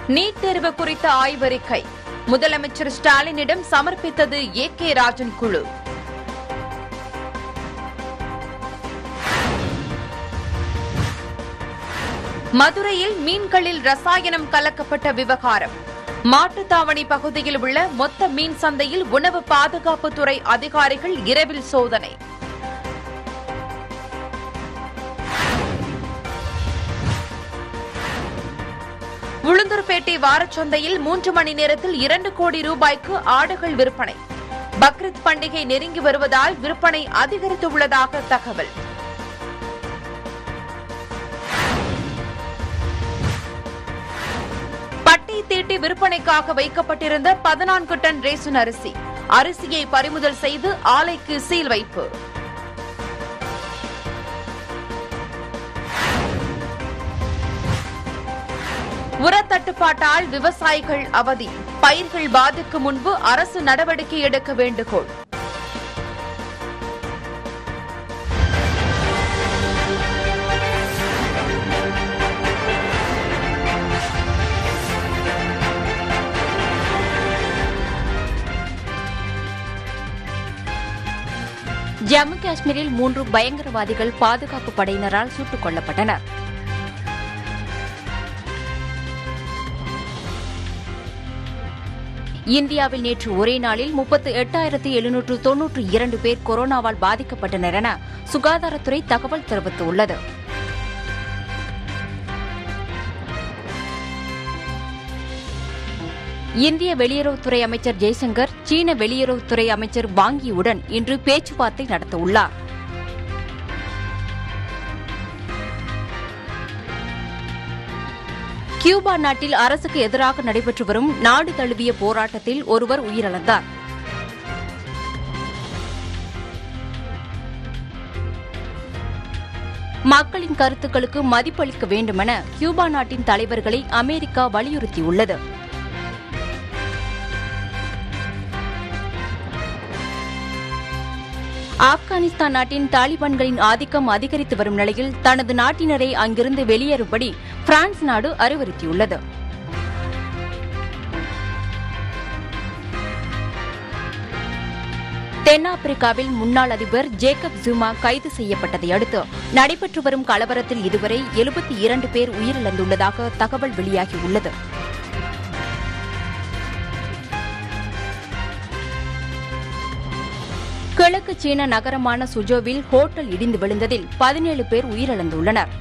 NEET தேர்வு குறித்த ஆய்வறிக்கை முதலமைச்சர் ஸ்டாலினிடம் சமர்ப்பித்தது ஏ கே ராஜன் குழு மதுரையில் மீன்களில் ரசாயனம் கலக்கப்பட்ட விவகாரம் மாட்டுத்தாவணி பகுதியில் உள்ள மொத்த மீன் சந்தையில் உணவு பாதுகாப்புத்துறை அதிகாரிகள் இரவில் சோதனை உளுந்தூர்பேட்டை வாரச்சந்தையில் மூன்று மணி நேரத்தில் இரண்டு கோடி ரூபாய்க்கு ஆடுகள் விற்பனை பக்ரீத் பண்டிகை நெருங்கி வருவதால் விற்பனை அதிகரித்துள்ளதாக தகவல் பட்டை தீட்டி விற்பனைக்காக வைக்கப்பட்டிருந்த பதினான்கு டன் ரேஷன் அரிசி அரிசியை பறிமுதல் செய்து ஆலைக்கு சீல் வைப்பு உரத்தட்டுப்பாட்டால் விவசாயிகள் அவதி பயிர்கள் பாதிக்கும் முன்பு அரசு நடவடிக்கை எடுக்க வேண்டுகோள் ஜம்மு காஷ்மீரில் மூன்று பயங்கரவாதிகள் பாதுகாப்பு படையினரால் சுட்டுக் கொல்லப்பட்டனர் இந்தியாவில் நேற்று ஒரே நாளில் முப்பத்து எட்டாயிரத்து எழுநூற்று தொன்னூற்று இரண்டு பேர் கொரோனாவால் பாதிக்கப்பட்டனர் என சுகாதாரத்துறை தகவல் தெரிவித்துள்ளது இந்திய வெளியுறவுத்துறை அமைச்சர் ஜெய்சங்கர் சீன வெளியுறவுத்துறை அமைச்சர் வாங்கியுடன் இன்று பேச்சுவார்த்தை நடத்தவுள்ளார் கியூபா நாட்டில் அரசுக்கு எதிராக நடைபெற்று வரும் நாடு தழுவிய போராட்டத்தில் ஒருவர் உயிரிழந்தார் மக்களின் கருத்துக்களுக்கு மதிப்பளிக்க வேண்டுமென கியூபா நாட்டின் தலைவர்களை அமெரிக்கா வலியுறுத்தியுள்ளது ஆப்கானிஸ்தான் நாட்டின் தாலிபான்களின் ஆதிக்கம் அதிகரித்து வரும் நிலையில் தனது நாட்டினரை அங்கிருந்து வெளியேறும்படி பிரான்ஸ் நாடு அறிவுறுத்தியுள்ளது தென்னாப்பிரிக்காவில் முன்னாள் அதிபர் ஜேக்கப் ஜுமா கைது செய்யப்பட்டதை அடுத்து நடைபெற்று வரும் கலவரத்தில் இதுவரை எழுபத்தி இரண்டு பேர் உயிரிழந்துள்ளதாக தகவல் வெளியாகியுள்ளது கிழக்கு சீன நகரமான சுஜோவில் ஹோட்டல் இடிந்து விழுந்ததில் பதினேழு பேர் உயிரிழந்துள்ளனர்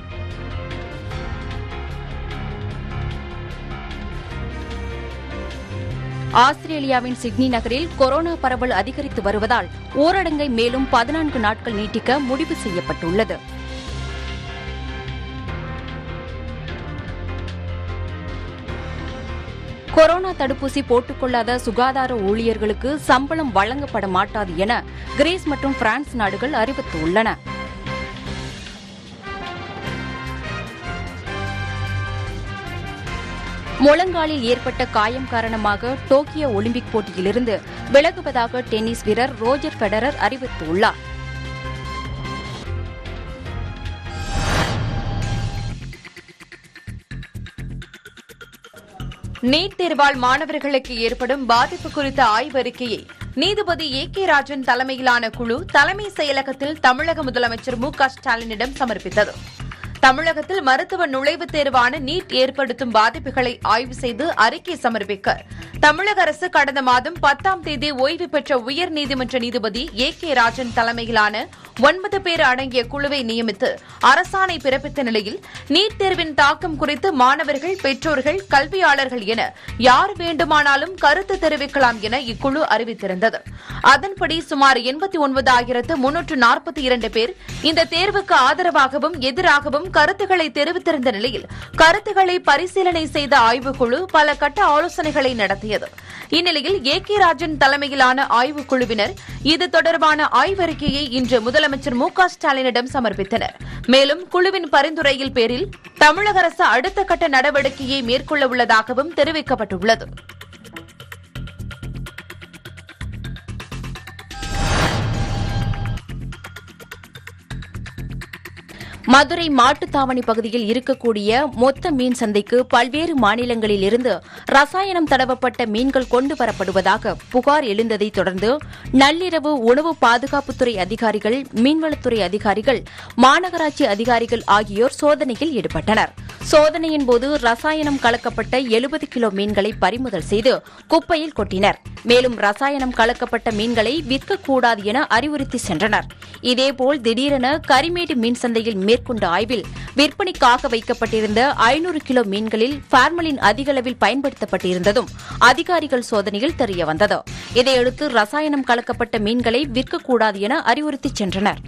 ஆஸ்திரேலியாவின் சிட்னி நகரில் கொரோனா பரவல் அதிகரித்து வருவதால் ஊரடங்கை மேலும் பதினான்கு நாட்கள் நீட்டிக்க முடிவு செய்யப்பட்டுள்ளது கொரோனா தடுப்பூசி போட்டுக்கொள்ளாத சுகாதார ஊழியர்களுக்கு சம்பளம் வழங்கப்பட மாட்டாது என கிரீஸ் மற்றும் பிரான்ஸ் நாடுகள் அறிவித்துள்ளன முழங்காலில் ஏற்பட்ட காயம் காரணமாக டோக்கியோ ஒலிம்பிக் போட்டியிலிருந்து விலகுவதாக டென்னிஸ் வீரர் ரோஜர் ஃபெடரர் அறிவித்துள்ளார் நீட் தேர்வால் மாணவர்களுக்கு ஏற்படும் பாதிப்பு குறித்த ஆய்வறிக்கையை நீதிபதி ஏ கே ராஜன் தலைமையிலான குழு தலைமை செயலகத்தில் தமிழக முதலமைச்சர் மு க ஸ்டாலினிடம் சமர்ப்பித்தது தமிழகத்தில் மருத்துவ நுழைவுத் தேர்வான நீட் ஏற்படுத்தும் பாதிப்புகளை ஆய்வு செய்து அறிக்கை சமர்ப்பிக்க தமிழக அரசு கடந்த மாதம் பத்தாம் தேதி ஓய்வு பெற்ற உயர்நீதிமன்ற நீதிபதி ஏ கே ராஜன் தலைமையிலான ஒன்பது பேர் அடங்கிய குழுவை நியமித்து அரசாணை பிறப்பித்த நிலையில் நீட் தேர்வின் தாக்கம் குறித்து மாணவர்கள் பெற்றோர்கள் கல்வியாளர்கள் என யார் வேண்டுமானாலும் கருத்து தெரிவிக்கலாம் என இக்குழு அறிவித்திருந்தது அதன்படி சுமார் எண்பத்தி ஒன்பதாயிரத்து முன்னூற்று நாற்பத்தி இரண்டு பேர் இந்த தேர்வுக்கு ஆதரவாகவும் எதிராகவும் கருத்துக்களை தெரிவித்திருந்த நிலையில் கருத்துக்களை பரிசீலனை செய்த ஆய்வுக்குழு பல கட்ட ஆலோசனைகளை நடத்தியது இந்நிலையில் ஏ கே ராஜன் தலைமையிலான ஆய்வுக்குழுவினர் இது தொடர்பான ஆய்வறிக்கையை இன்று முதலமைச்சர் மு க ஸ்டாலினிடம் சமர்ப்பித்தனர் மேலும் குழுவின் பரிந்துரையில் பேரில் தமிழக அரசு அடுத்த கட்ட நடவடிக்கையை மேற்கொள்ள உள்ளதாகவும் தெரிவிக்கப்பட்டுள்ளது மதுரை மாட்டுத்தாவணி பகுதியில் இருக்கக்கூடிய மொத்த மீன் சந்தைக்கு பல்வேறு மாநிலங்களில் இருந்து ரசாயனம் தடவப்பட்ட மீன்கள் கொண்டு வரப்படுவதாக புகார் எழுந்ததைத் தொடர்ந்து நள்ளிரவு உணவு பாதுகாப்புத்துறை அதிகாரிகள் மீன்வளத்துறை அதிகாரிகள் மாநகராட்சி அதிகாரிகள் ஆகியோர் சோதனையில் ஈடுபட்டனர் சோதனையின் போது ரசாயனம் கலக்கப்பட்ட எழுபது கிலோ மீன்களை பறிமுதல் செய்து குப்பையில் கொட்டினர் மேலும் ரசாயனம் கலக்கப்பட்ட மீன்களை விற்கக்கூடாது என அறிவுறுத்தி சென்றனர் இதேபோல் திடீரென கரிமேடு மீன் சந்தையில் மேற்கொண்ட ஆய்வில் விற்பனைக்காக வைக்கப்பட்டிருந்த ஐநூறு கிலோ மீன்களில் பார்மலின் அதிகளவில் பயன்படுத்தப்பட்டிருந்ததும் அதிகாரிகள் சோதனையில் தெரியவந்தது இதையடுத்து ரசாயனம் கலக்கப்பட்ட மீன்களை விற்கக்கூடாது என அறிவுறுத்தி சென்றனர்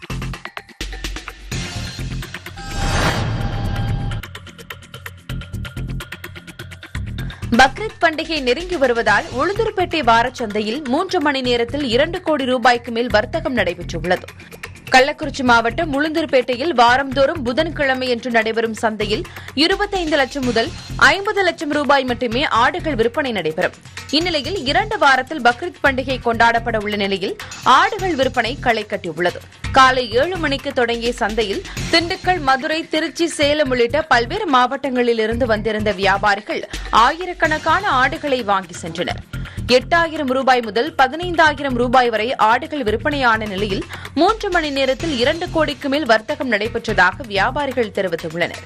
பக்ரீத் பண்டிகை நெருங்கி வருவதால் உளுந்தூர்பேட்டை வாரச்சந்தையில் மூன்று மணி நேரத்தில் இரண்டு கோடி ரூபாய்க்கு மேல் வர்த்தகம் நடைபெற்றுள்ளது கள்ளக்குறிச்சி மாவட்டம் உளுந்தூர்பேட்டையில் வாரந்தோறும் புதன்கிழமையன்று நடைபெறும் சந்தையில் இருபத்தைந்து லட்சம் முதல் ஐம்பது லட்சம் ரூபாய் மட்டுமே ஆடுகள் விற்பனை நடைபெறும் இந்நிலையில் இரண்டு வாரத்தில் பக்ரீத் பண்டிகை கொண்டாடப்பட உள்ள நிலையில் ஆடுகள் விற்பனை களை கட்டியுள்ளது காலை ஏழு மணிக்கு தொடங்கிய சந்தையில் திண்டுக்கல் மதுரை திருச்சி சேலம் உள்ளிட்ட பல்வேறு மாவட்டங்களில் இருந்து வந்திருந்த வியாபாரிகள் ஆயிரக்கணக்கான ஆடுகளை வாங்கி சென்றனர் எட்டாயிரம் ரூபாய் முதல் பதினைந்தாயிரம் ரூபாய் வரை ஆடுகள் விற்பனையான நிலையில் மூன்று மணி நேரத்தில் இரண்டு கோடிக்கு மேல் வர்த்தகம் நடைபெற்றதாக வியாபாரிகள் தெரிவித்துள்ளனர்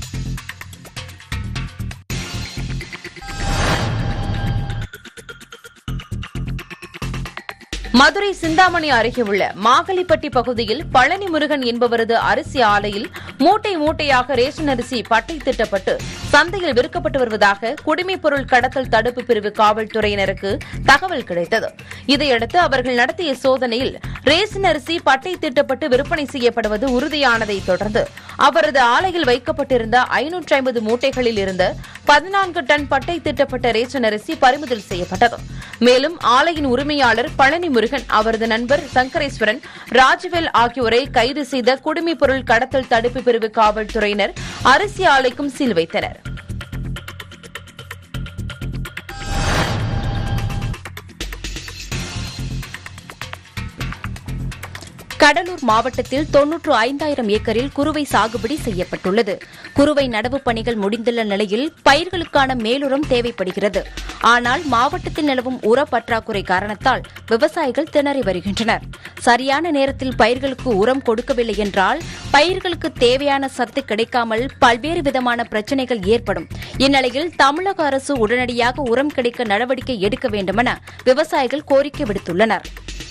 மதுரை சிந்தாமணி அருகே உள்ள மாகலிப்பட்டி பகுதியில் பழனி முருகன் என்பவரது அரிசி ஆலையில் மூட்டை மூட்டையாக ரேஷன் அரிசி பட்டை திட்டப்பட்டு சந்தையில் விற்கப்பட்டு வருவதாக குடிமைப் பொருள் கடத்தல் தடுப்பு பிரிவு காவல்துறையினருக்கு தகவல் கிடைத்தது இதையடுத்து அவர்கள் நடத்திய சோதனையில் ரேஷன் அரிசி பட்டை திட்டப்பட்டு விற்பனை செய்யப்படுவது உறுதியானதை தொடர்ந்து அவரது ஆலையில் வைக்கப்பட்டிருந்த ஐநூற்றி ஐம்பது மூட்டைகளில் இருந்த பதினான்கு டன் பட்டை திட்டப்பட்ட ரேஷன் அரிசி பறிமுதல் செய்யப்பட்டது மேலும் ஆலையின் உரிமையாளர் பழனி முருகன் அவரது நண்பர் சங்கரேஸ்வரன் ராஜவேல் ஆகியோரை கைது செய்த குடிமைப் பொருள் கடத்தல் தடுப்பு பிரிவு காவல்துறையினர் அரிசி ஆலைக்கும் சீல் வைத்தனர் கடலூர் மாவட்டத்தில் தொன்னூற்று ஐந்தாயிரம் ஏக்கரில் குறுவை சாகுபடி செய்யப்பட்டுள்ளது குறுவை நடவு பணிகள் முடிந்துள்ள நிலையில் பயிர்களுக்கான மேலுரம் தேவைப்படுகிறது ஆனால் மாவட்டத்தில் நிலவும் உர பற்றாக்குறை காரணத்தால் விவசாயிகள் திணறி வருகின்றனர் சரியான நேரத்தில் பயிர்களுக்கு உரம் கொடுக்கவில்லை என்றால் பயிர்களுக்கு தேவையான சத்து கிடைக்காமல் பல்வேறு விதமான பிரச்சினைகள் ஏற்படும் இந்நிலையில் தமிழக அரசு உடனடியாக உரம் கிடைக்க நடவடிக்கை எடுக்க வேண்டுமென விவசாயிகள் கோரிக்கை விடுத்துள்ளனா்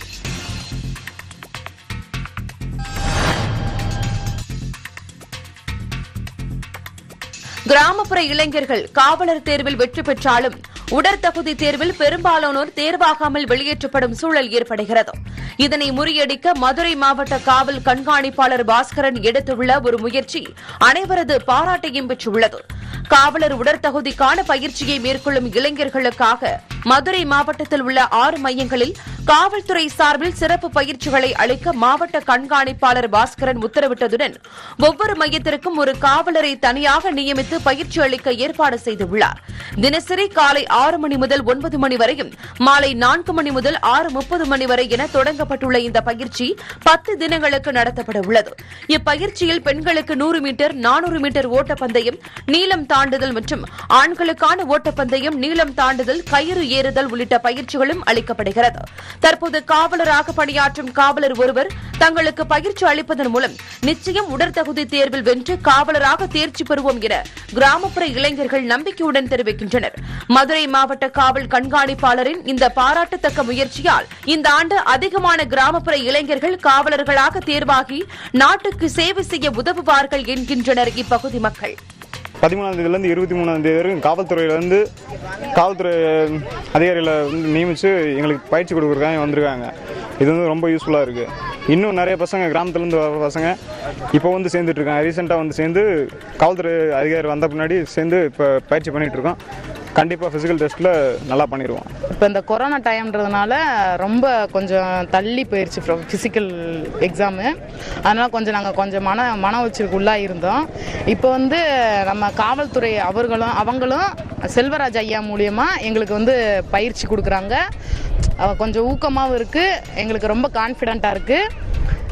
கிராமப்புற இளைஞர்கள் காவலர் தேர்வில் வெற்றி பெற்றாலும் உடற்தகுதி தேர்வில் பெரும்பாலானோர் தேர்வாகாமல் வெளியேற்றப்படும் சூழல் ஏற்படுகிறது இதனை முறியடிக்க மதுரை மாவட்ட காவல் கண்காணிப்பாளர் பாஸ்கரன் எடுத்துள்ள ஒரு முயற்சி அனைவரது பாராட்டையும் பெற்றுள்ளது காவலர் உடற்தகுதிக்கான பயிற்சியை மேற்கொள்ளும் இளைஞர்களுக்காக மதுரை மாவட்டத்தில் உள்ள ஆறு மையங்களில் காவல்துறை சார்பில் சிறப்பு பயிற்சிகளை அளிக்க மாவட்ட கண்காணிப்பாளர் பாஸ்கரன் உத்தரவிட்டதுடன் ஒவ்வொரு மையத்திற்கும் ஒரு காவலரை தனியாக நியமித்து பயிற்சி அளிக்க ஏற்பாடு செய்துள்ளார் தினசரி காலை ஆறு மணி முதல் ஒன்பது மணி வரையும் மாலை நான்கு மணி முதல் ஆறு முப்பது மணி வரை என தொடங்கப்பட்டுள்ள இந்த பயிற்சி பத்து தினங்களுக்கு நடத்தப்பட உள்ளது இப்பயிற்சியில் பெண்களுக்கு நூறு மீட்டர் நானூறு மீட்டர் ஓட்டப்பந்தயம் நீளம் தாண்டுதல் மற்றும் ஆண்களுக்கான ஓட்டப்பந்தயம் நீளம் தாண்டுதல் கயிறு ஏறுதல் உள்ளிட்ட பயிற்சிகளும் அளிக்கப்படுகிறது தற்போது காவலராக பணியாற்றும் காவலர் ஒருவர் தங்களுக்கு பயிற்சி அளிப்பதன் மூலம் நிச்சயம் உடற்தகுதி தேர்வில் வென்று காவலராக தேர்ச்சி பெறுவோம் என கிராமப்புற இளைஞர்கள் நம்பிக்கையுடன் தெரிவிக்கின்றனர் மதுரை மாவட்ட காவல் கண்காணிப்பாளரின் இந்த பாராட்டத்தக்க முயற்சியால் இந்த ஆண்டு அதிகமான கிராமப்புற இளைஞர்கள் காவலர்களாக தேர்வாகி நாட்டுக்கு சேவை செய்ய உதவுவார்கள் என்கின்றனர் இப்பகுதி மக்கள் பதிமூணாம் தேதியிலேருந்து இருபத்தி மூணாம் தேதி வரைக்கும் காவல்துறையிலேருந்து காவல்துறை அதிகாரிகளை வந்து நியமித்து எங்களுக்கு பயிற்சி கொடுக்குறதுக்காக வந்திருக்காங்க இது வந்து ரொம்ப யூஸ்ஃபுல்லாக இருக்குது இன்னும் நிறைய பசங்க கிராமத்துலேருந்து வர பசங்க இப்போ வந்து சேர்ந்துட்டு இருக்காங்க ரீசெண்டாக வந்து சேர்ந்து காவல்துறை அதிகாரி வந்த பின்னாடி சேர்ந்து இப்போ பயிற்சி பண்ணிகிட்டு இருக்கோம் கண்டிப்பாக ஃபிசிக்கல் டெஸ்ட்டில் நல்லா பண்ணிடுவோம் இப்போ இந்த கொரோனா டைம்ன்றதுனால ரொம்ப கொஞ்சம் தள்ளி போயிடுச்சு ஃபிசிக்கல் எக்ஸாமு அதனால் கொஞ்சம் நாங்கள் கொஞ்சம் மன மன உச்சிக்கு உள்ளாக இருந்தோம் இப்போ வந்து நம்ம காவல்துறை அவர்களும் அவங்களும் செல்வராஜ் ஐயா மூலியமாக எங்களுக்கு வந்து பயிற்சி கொடுக்குறாங்க அஹ் கொஞ்சம் ஊக்கமாகவும் இருக்குது எங்களுக்கு ரொம்ப கான்ஃபிடெண்ட்டாக இருக்குது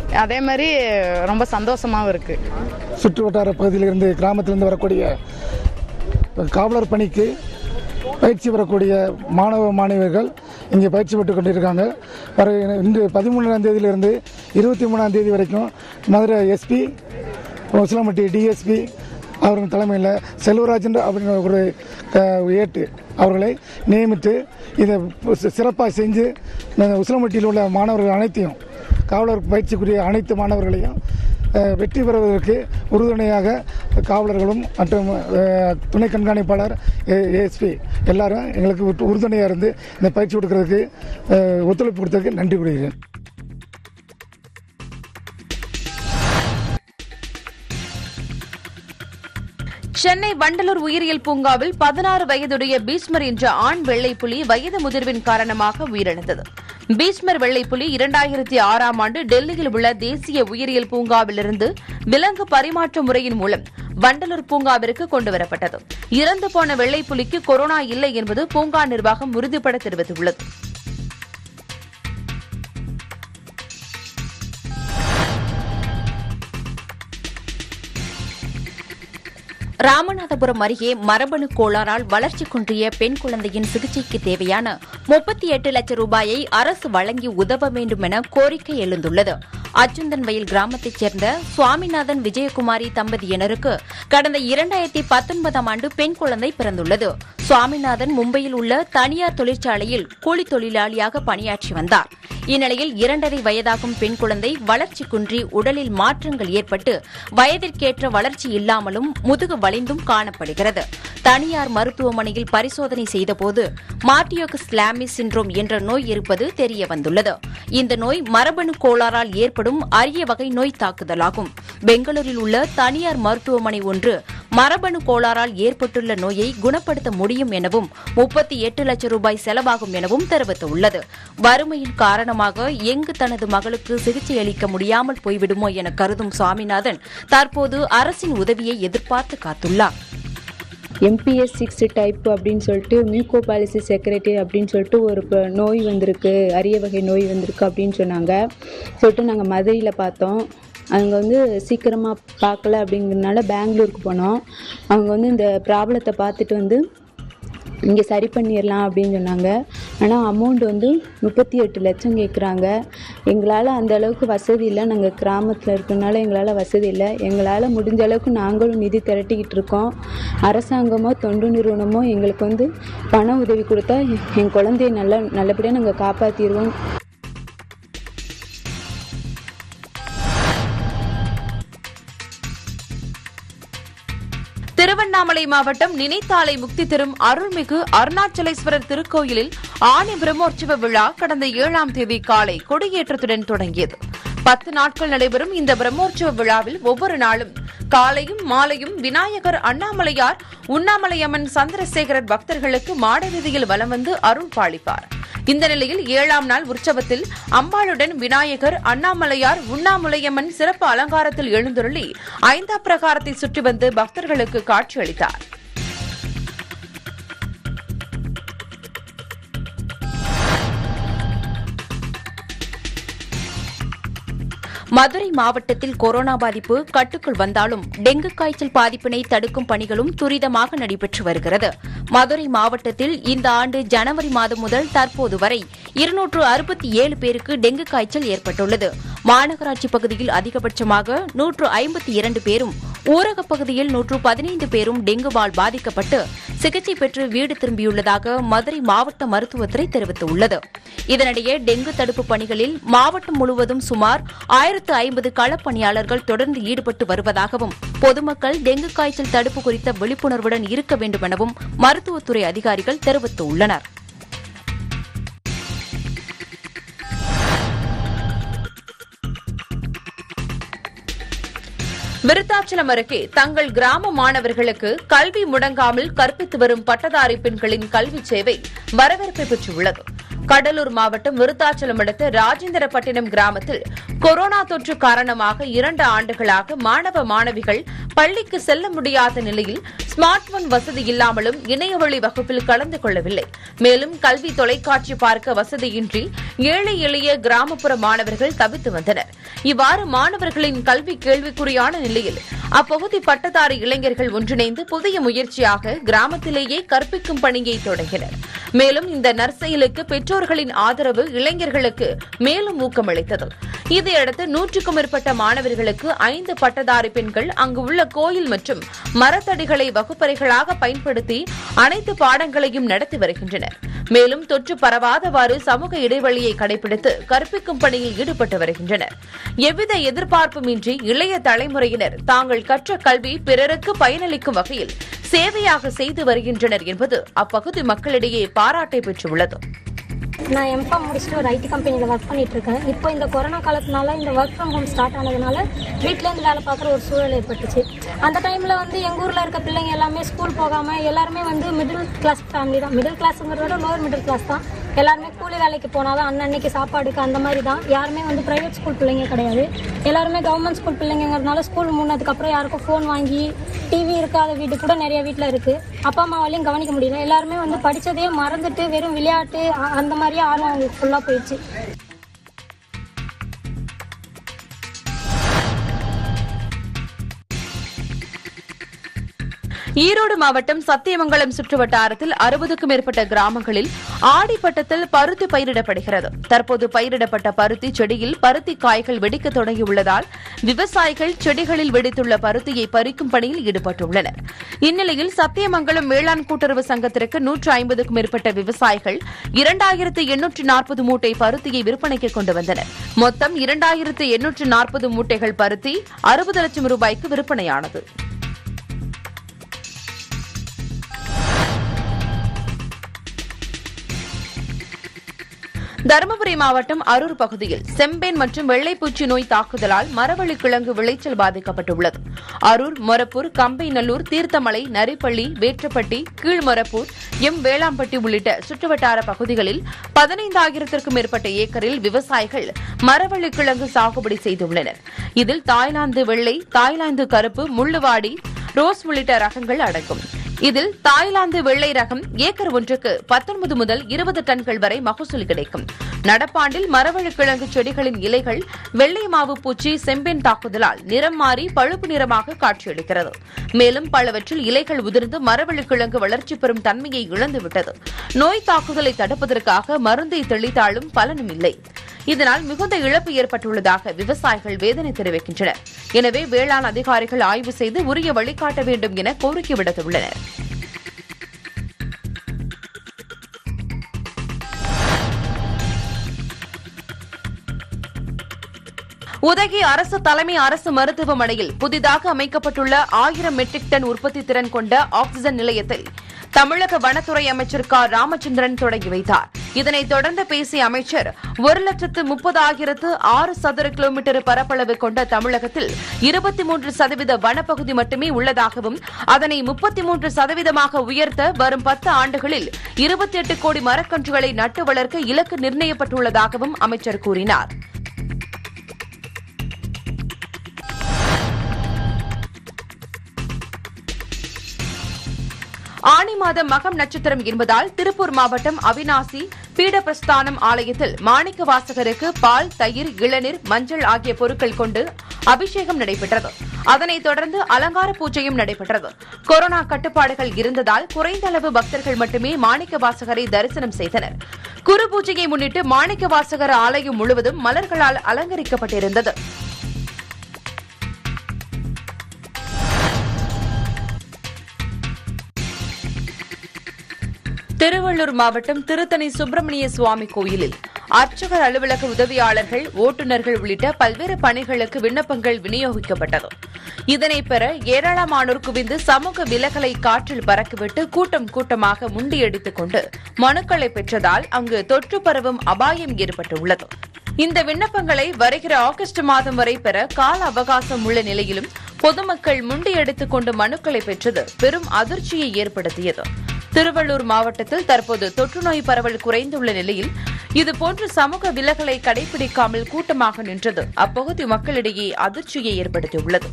அதே மாதிரி ரொம்ப சந்தோஷமாகவும் இருக்குது சுற்று வட்டார பகுதியிலிருந்து கிராமத்திலிருந்து வரக்கூடிய காவலர் பணிக்கு பயிற்சி பெறக்கூடிய மாணவ மாணவியர்கள் இங்கே பயிற்சி பெற்றுக் கொண்டிருக்காங்க வர இன்று பதிமூணாம் தேதியிலிருந்து இருபத்தி மூணாம் தேதி வரைக்கும் மதுரை எஸ்பி உசிலம்பட்டி டிஎஸ்பி அவர்கள் தலைமையில் செல்வராஜன் அப்படிங்கிற ஒரு அஹ், ஏட்டு அவர்களை நியமித்து இதை சிறப்பாக செஞ்சு இந்த உசிலம்பட்டியில் உள்ள மாணவர்கள் அனைத்தையும் காவலர் பயிற்சிக்குரிய அனைத்து மாணவர்களையும் அஹ், வெற்றி பெறுவதற்கு உறுதுணையாக காவலர்களும் மற்றும் அஹ், துணை கண்காணிப்பாளர் ஏஎஸ்பி எல்லாரும் எங்களுக்கு உறு- உறுதுணையாக இருந்து இந்த பயிற்சி கொடுக்கறதுக்கு அஹ், ஒத்துழைப்பு கொடுத்ததுக்கு நன்றி கூறுகிறேன் சென்னை வண்டலூர் உயிரியல் பூங்காவில் பதினாறு வயதுடைய பீஸ்மர் என்ற ஆண் வெள்ளைப்புலி வயது முதிர்வின் காரணமாக உயிரிழந்தது பீஸ்மர் வெள்ளைப்புலி இரண்டாயிரத்தி ஆறாம் ஆண்டு டெல்லியில் உள்ள தேசிய உயிரியல் பூங்காவிலிருந்து விலங்கு பரிமாற்ற முறையின் மூலம் வண்டலூர் பூங்காவிற்கு கொண்டுவரப்பட்டது இறந்து போன வெள்ளைப்புலிக்கு கொரோனா இல்லை என்பது பூங்கா நிர்வாகம் உறுதிபட தெரிவித்துள்ளது ராமநாதபுரம் அருகே மரபணு கோளாறால் வளர்ச்சி குன்றிய பெண் குழந்தையின் சிகிச்சைக்கு தேவையான முப்பத்தி எட்டு லட்சம் ரூபாயை அரசு வழங்கி உதவ வேண்டும் என கோரிக்கை எழுந்துள்ளது அச்சுந்தன் வயல் கிராமத்தைச் சேர்ந்த சுவாமிநாதன் விஜயகுமாரி தம்பதியினருக்கு கடந்த இரண்டாயிரத்தி பத்தொன்பதாம் ஆண்டு பெண் குழந்தை பிறந்துள்ளது சுவாமிநாதன் மும்பையில் உள்ள தனியார் தொழிற்சாலையில் கூலி தொழிலாளியாக பணியாற்றி வந்தார் இந்நிலையில் இரண்டரை வயதாகும் பெண் குழந்தை வளர்ச்சி குன்றி உடலில் மாற்றங்கள் ஏற்பட்டு வயதிற்கேற்ற வளர்ச்சி இல்லாமலும் முதுகு வலிந்தும் காணப்படுகிறது தனியார் மருத்துவமனையில் பரிசோதனை செய்தபோது மார்டியோகஸ் லாமி சின்ரோம் என்ற நோய் இருப்பது தெரிய வந்துள்ளது இந்த நோய் மரபணு கோளாறால் ஏற்படும் அரிய வகை நோய் தாக்குதலாகும் பெங்களூரில் உள்ள தனியார் மருத்துவமனை ஒன்று மரபணு கோளாறால் ஏற்பட்டுள்ள நோயை குணப்படுத்த முடியும் எனவும் முப்பத்தி எட்டு லட்சம் ரூபாய் செலவாகும் எனவும் தெரிவித்துள்ளது வறுமையின் காரணமாக எங்கு தனது மகளுக்கு சிகிச்சை அளிக்க முடியாமல் போய்விடுமோ என கருதும் சுவாமிநாதன் தற்போது அரசின் உதவியை எதிர்பார்த்து காத்துள்ளார் எம்பிஎஸ் சிக்ஸ் டைப் அப்படின்னு சொல்லிட்டு மியூகோபாலிசி செக்ரட்டரி அப்படின்னு சொல்லிட்டு ஒரு ப- நோய் வந்திருக்கு அரிய வகை நோய் வந்திருக்கு அப்படின்னு சொன்னாங்க சொல்லிட்டு நாங்கள் மதுரையில் பார்த்தோம் அங்கே வந்து சீக்கிரமாக பார்க்கல அப்படிங்கிறதுனால பெங்களூருக்கு போனோம் அவங்க வந்து இந்த ப்ராப்ளத்தை பார்த்துட்டு வந்து இங்கே சரி பண்ணிடலாம் அப்படின்னு சொன்னாங்க ஆனால் அமௌண்ட் வந்து முப்பத்தி எட்டு லட்சம் கேட்குறாங்க எங்களால் அந்த அளவுக்கு வசதி இல்லை நாங்கள் கிராமத்தில் இருக்கறனால எங்களால் வசதி இல்லை எங்களால் முடிஞ்ச அளவுக்கு நாங்களும் நிதி திரட்டிக்கிட்டு இருக்கோம் அரசாங்கமோ தொண்டு நிறுவனமோ எங்களுக்கு வந்து பண உதவி கொடுத்தா என் குழந்தைய நல்லா நல்லபடியாக நாங்கள் காப்பாற்றிடுவோம் திருவண்ணாமலை மாவட்டம் நினைத்தாலை முக்தி தரும் அருள்மிகு அருணாச்சலேஸ்வரர் திருக்கோயிலில் ஆணி பிரம்மோற்சவ விழா கடந்த ஏழாம் தேதி காலை கொடியேற்றத்துடன் தொடங்கியது பத்து நாட்கள் நடைபெறும் இந்த பிரம்மோற்சவ விழாவில் ஒவ்வொரு நாளும் காலையும் மாலையும் விநாயகர் அண்ணாமலையார் உண்ணாமலையம்மன் சந்திரசேகரர் பக்தர்களுக்கு மாட வீதியில் வலம் வந்து அருள் பாலிப்பார் இந்த நிலையில் ஏழாம் நாள் உற்சவத்தில் அம்பாளுடன் விநாயகர் அண்ணாமலையார் உண்ணாமுலையம்மன் சிறப்பு அலங்காரத்தில் எழுந்தருளி ஐந்தாம் பிரகாரத்தை சுற்றி வந்து பக்தர்களுக்கு காட்சியளித்தார் மதுரை மாவட்டத்தில் கொரோனா பாதிப்பு கட்டுக்குள் வந்தாலும் டெங்கு காய்ச்சல் பாதிப்பினை தடுக்கும் பணிகளும் துரிதமாக நடைபெற்று வருகிறது மதுரை மாவட்டத்தில் இந்த ஆண்டு ஜனவரி மாதம் முதல் தற்போது வரை இருநூற்று அறுபத்தி ஏழு பேருக்கு டெங்கு காய்ச்சல் ஏற்பட்டுள்ளது மாநகராட்சி பகுதியில் அதிகபட்சமாக நூற்று ஐம்பத்தி இரண்டு பேரும் ஊரகப் பகுதியில் நூற்று பதினைந்து பேரும் டெங்குவால் பாதிக்கப்பட்டு சிகிச்சை பெற்று வீடு திரும்பியுள்ளதாக மதுரை மாவட்ட மருத்துவத்துறை தெரிவித்துள்ளது இதனிடையே டெங்கு தடுப்பு பணிகளில் மாவட்டம் முழுவதும் சுமார் ஆயிரத்து ஐம்பது களப்பணியாளர்கள் தொடர்ந்து ஈடுபட்டு வருவதாகவும் பொதுமக்கள் டெங்கு காய்ச்சல் தடுப்பு குறித்த விழிப்புணர்வுடன் இருக்க வேண்டும் எனவும் மருத்துவத்துறை அதிகாரிகள் தெரிவித்துள்ளனர் விருத்தாச்சலம் அருகே தங்கள் கிராம மாணவர்களுக்கு கல்வி முடங்காமல் கற்பித்து வரும் பட்டதாரி பெண்களின் கல்வி சேவை வரவேற்பை பெற்றுள்ளது கடலூர் மாவட்டம் விருத்தாச்சலம் அடுத்த ராஜேந்திரப்பட்டினம் கிராமத்தில் கொரோனா தொற்று காரணமாக இரண்டு ஆண்டுகளாக மாணவ மாணவிகள் பள்ளிக்கு செல்ல முடியாத நிலையில் ஸ்மார்ட் போன் வசதி இல்லாமலும் இணையவழி வகுப்பில் கலந்து கொள்ளவில்லை மேலும் கல்வி தொலைக்காட்சி பார்க்க வசதியின்றி ஏழை எளிய கிராமப்புற மாணவர்கள் தவித்து வந்தனர் இவ்வாறு மாணவர்களின் கல்வி கேள்விக்குறியான நிலையில் அப்பகுதி பட்டதாரி இளைஞர்கள் ஒன்றிணைந்து புதிய முயற்சியாக கிராமத்திலேயே கற்பிக்கும் பணியை தொடங்கினர் மேலும் இந்த நற்செயலுக்கு பெற்றோர்களின் ஆதரவு இளைஞர்களுக்கு மேலும் ஊக்கமளித்தது இதையடுத்து நூற்றுக்கும் மேற்பட்ட மாணவர்களுக்கு ஐந்து பட்டதாரி பெண்கள் அங்கு உள்ள கோயில் மற்றும் மரத்தடிகளை வகுப்பறைகளாக பயன்படுத்தி அனைத்து பாடங்களையும் நடத்தி வருகின்றனர் மேலும் தொற்று பரவாதவாறு சமூக இடைவெளியை கடைபிடித்து கற்பிக்கும் பணியில் ஈடுபட்டு வருகின்றனர் எவ்வித எதிர்பார்ப்புமின்றி இளைய தலைமுறையினர் தாங்கள் கற்ற கல்வி பிறருக்கு பயனளிக்கும் வகையில் சேவையாக செய்து வருகின்றனர் என்பது அப்பகுதி மக்களிடையே பாராட்டை பெற்றுள்ளது நான் எம்காம் முடிச்சுட்டு ஒரு ஐடி கம்பெனியில் ஒர்க் பண்ணிட்டு இருக்கேன் இப்போ இந்த கொரோனா காலத்தினால இந்த ஒர்க் ஃப்ரம் ஹோம் ஸ்டார்ட் ஆனதுனால வீட்டிலேருந்து வேலை பார்க்குற ஒரு சூழல் ஏற்பட்டுச்சு அந்த டைமில் வந்து எங்கள் ஊரில் இருக்க பிள்ளைங்க எல்லாமே ஸ்கூல் போகாமல் எல்லாருமே வந்து மிடில் கிளாஸ் ஃபேமிலி தான் மிடில் கிளாஸுங்கிறத விட லோவர் மிடில் கிளாஸ் தான் எல்லாருமே கூலி வேலைக்கு போனாதான் அன்னன்னைக்கு சாப்பாடுக்கு அந்த மாதிரி தான் யாருமே வந்து ப்ரைவேட் ஸ்கூல் பிள்ளைங்க கிடையாது எல்லாருமே கவர்மெண்ட் ஸ்கூல் பிள்ளைங்கிறதுனால ஸ்கூல் மூணதுக்கப்புறம் யாருக்கும் ஃபோன் வாங்கி டிவி இருக்காத வீடு கூட நிறைய வீட்டில் இருக்குது அப்பா அம்மாவாலையும் கவனிக்க முடியல எல்லாருமே வந்து படித்ததையே மறந்துட்டு வெறும் விளையாட்டு அ- அந்த மாதிரியே ஆர்வம் அவங்களுக்கு ஃபுல்லாக போயிடுச்சு ஈரோடு மாவட்டம் சத்தியமங்கலம் சுற்றுவட்டாரத்தில் அறுபதுக்கும் மேற்பட்ட கிராமங்களில் ஆடிப்பட்டத்தில் பருத்தி பயிரிடப்படுகிறது தற்போது பயிரிடப்பட்ட பருத்தி செடியில் பருத்தி காய்கள் வெடிக்க தொடங்கியுள்ளதால் விவசாயிகள் செடிகளில் வெடித்துள்ள பருத்தியை பறிக்கும் பணியில் ஈடுபட்டுள்ளனர் இந்நிலையில் சத்தியமங்கலம் வேளாண் கூட்டுறவு சங்கத்திற்கு நூற்று ஐம்பதுக்கும் மேற்பட்ட விவசாயிகள் இரண்டாயிரத்து எண்ணூற்று நாற்பது மூட்டை பருத்தியை விற்பனைக்கு கொண்டு வந்தனர் மொத்தம் இரண்டாயிரத்து எண்ணூற்று நாற்பது மூட்டைகள் பருத்தி அறுபது லட்சம் ரூபாய்க்கு விற்பனையானது தருமபுரி மாவட்டம் அரூர் பகுதியில் செம்பேன் மற்றும் வெள்ளைப்பூச்சி நோய் தாக்குதலால் மரவள்ளி கிழங்கு விளைச்சல் பாதிக்கப்பட்டுள்ளது அரூர் மொரப்பூர் கம்பைநல்லூர் தீர்த்தமலை நரிப்பள்ளி வேற்றப்பட்டி கீழ்மொரப்பூர் எம் வேளாம்பட்டி உள்ளிட்ட சுற்றுவட்டார பகுதிகளில் பதினைந்தாயிரத்திற்கும் மேற்பட்ட ஏக்கரில் விவசாயிகள் மரவள்ளி கிழங்கு சாகுபடி செய்துள்ளனர் இதில் தாய்லாந்து வெள்ளை தாய்லாந்து கருப்பு முள்ளுவாடி ரோஸ் உள்ளிட்ட ரகங்கள் அடங்கும் இதில் தாய்லாந்து வெள்ளை ரகம் ஏக்கர் ஒன்றுக்கு பத்தொன்பது முதல் இருபது டன்கள் வரை மகசூல் கிடைக்கும் நடப்பாண்டில் மரவள்ளிக்கிழங்கு செடிகளின் இலைகள் வெள்ளை மாவு பூச்சி செம்பெண் தாக்குதலால் நிறம் மாறி பழுப்பு நிறமாக காட்சியளிக்கிறது மேலும் பலவற்றில் இலைகள் உதிர்ந்து மரவள்ளிக்கிழங்கு வளர்ச்சி பெறும் தன்மையை இழந்துவிட்டது நோய் தாக்குதலை தடுப்பதற்காக மருந்தை தெளித்தாலும் பலனும் இல்லை இதனால் மிகுந்த இழப்பு ஏற்பட்டுள்ளதாக விவசாயிகள் வேதனை தெரிவிக்கின்றனர் எனவே வேளாண் அதிகாரிகள் ஆய்வு செய்து உரிய வழிகாட்ட வேண்டும் என கோரிக்கை விடுத்துள்ளனர் உதகை அரசு தலைமை அரசு மருத்துவமனையில் புதிதாக அமைக்கப்பட்டுள்ள ஆயிரம் மெட்ரிக் டன் உற்பத்தி திறன் கொண்ட ஆக்ஸிஜன் நிலையத்தை தமிழக வனத்துறை அமைச்சர் க ராமச்சந்திரன் தொடங்கி வைத்தார் இதனைத் தொடர்ந்து பேசிய அமைச்சர் ஒரு லட்சத்து முப்பதாயிரத்து ஆறு சதுர கிலோமீட்டர் பரப்பளவு கொண்ட தமிழகத்தில் இருபத்தி மூன்று சதவீத வனப்பகுதி மட்டுமே உள்ளதாகவும் அதனை முப்பத்தி மூன்று சதவீதமாக உயர்த்த வரும் பத்து ஆண்டுகளில் இருபத்தி எட்டு கோடி மரக்கன்றுகளை நட்டு வளர்க்க இலக்கு நிர்ணயிக்கப்பட்டுள்ளதாகவும் அமைச்சர் கூறினார் ஆனி மாதம் மகம் நட்சத்திரம் என்பதால் திருப்பூர் மாவட்டம் அவினாசி பீடபிரஸ்தானம் ஆலயத்தில் மாணிக்க வாசகருக்கு பால் தயிர் இளநீர் மஞ்சள் ஆகிய பொருட்கள் கொண்டு அபிஷேகம் நடைபெற்றது அதனைத் தொடர்ந்து அலங்கார பூஜையும் நடைபெற்றது கொரோனா கட்டுப்பாடுகள் இருந்ததால் குறைந்த அளவு பக்தர்கள் மட்டுமே மாணிக்க வாசகரை தரிசனம் செய்தனர் குரு பூஜையை முன்னிட்டு மாணிக்க வாசகர் ஆலயம் முழுவதும் மலர்களால் அலங்கரிக்கப்பட்டிருந்தது திருவள்ளூர் மாவட்டம் திருத்தணி சுப்பிரமணிய சுவாமி கோயிலில் அர்ச்சகர் அலுவலக உதவியாளர்கள் ஓட்டுநர்கள் உள்ளிட்ட பல்வேறு பணிகளுக்கு விண்ணப்பங்கள் விநியோகிக்கப்பட்டது இதனை பெற ஏராளமானோர் குவிந்து சமூக விலகலை காற்றில் பறக்கவிட்டு கூட்டம் கூட்டமாக முண்டியடித்துக் கொண்டு மனுக்களை பெற்றதால் அங்கு தொற்று பரவும் அபாயம் ஏற்பட்டுள்ளது இந்த விண்ணப்பங்களை வருகிற ஆகஸ்ட் மாதம் வரை பெற கால அவகாசம் உள்ள நிலையிலும் பொதுமக்கள் முண்டியடித்துக் கொண்டு மனுக்களை பெற்றது பெரும் அதிர்ச்சியை ஏற்படுத்தியது திருவள்ளூர் மாவட்டத்தில் தற்போது தொற்றுநோய் பரவல் குறைந்துள்ள நிலையில் இதுபோன்ற சமூக விலகலை கடைபிடிக்காமல் கூட்டமாக நின்றது அப்பகுதி மக்களிடையே அதிர்ச்சியை ஏற்படுத்தியுள்ளது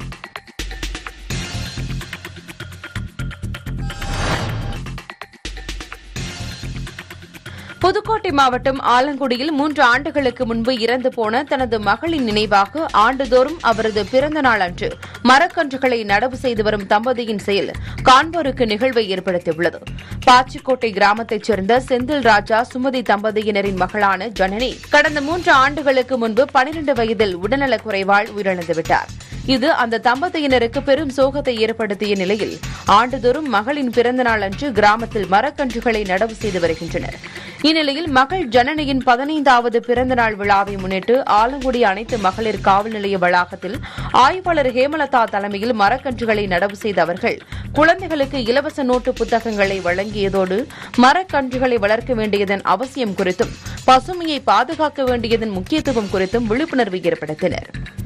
புதுக்கோட்டை மாவட்டம் ஆலங்குடியில் மூன்று ஆண்டுகளுக்கு முன்பு இறந்து போன தனது மகளின் நினைவாக ஆண்டுதோறும் அவரது பிறந்த நாள் அன்று மரக்கன்றுகளை நடவு செய்து வரும் தம்பதியின் செயல் காண்போருக்கு நிகழ்வை ஏற்படுத்தியுள்ளது பாச்சிக்கோட்டை கிராமத்தைச் சேர்ந்த செந்தில் ராஜா சுமதி தம்பதியினரின் மகளான ஜனனி கடந்த மூன்று ஆண்டுகளுக்கு முன்பு பனிரண்டு வயதில் உடல்நலக் குறைவால் உயிரிழந்துவிட்டார் இது அந்த தம்பதியினருக்கு பெரும் சோகத்தை ஏற்படுத்திய நிலையில் ஆண்டுதோறும் மகளின் பிறந்தநாள் அன்று கிராமத்தில் மரக்கன்றுகளை நடவு செய்து வருகின்றனர் இந்நிலையில் மகள் ஜனனியின் பதினைந்தாவது பிறந்தநாள் விழாவை முன்னிட்டு ஆலங்குடி அனைத்து மகளிர் காவல் நிலைய வளாகத்தில் ஆய்வாளர் ஹேமலதா தலைமையில் மரக்கன்றுகளை நடவு செய்த அவர்கள் குழந்தைகளுக்கு இலவச நோட்டு புத்தகங்களை வழங்கியதோடு மரக்கன்றுகளை வளர்க்க வேண்டியதன் அவசியம் குறித்தும் பசுமையை பாதுகாக்க வேண்டியதன் முக்கியத்துவம் குறித்தும் விழிப்புணர்வு ஏற்படுத்தினர்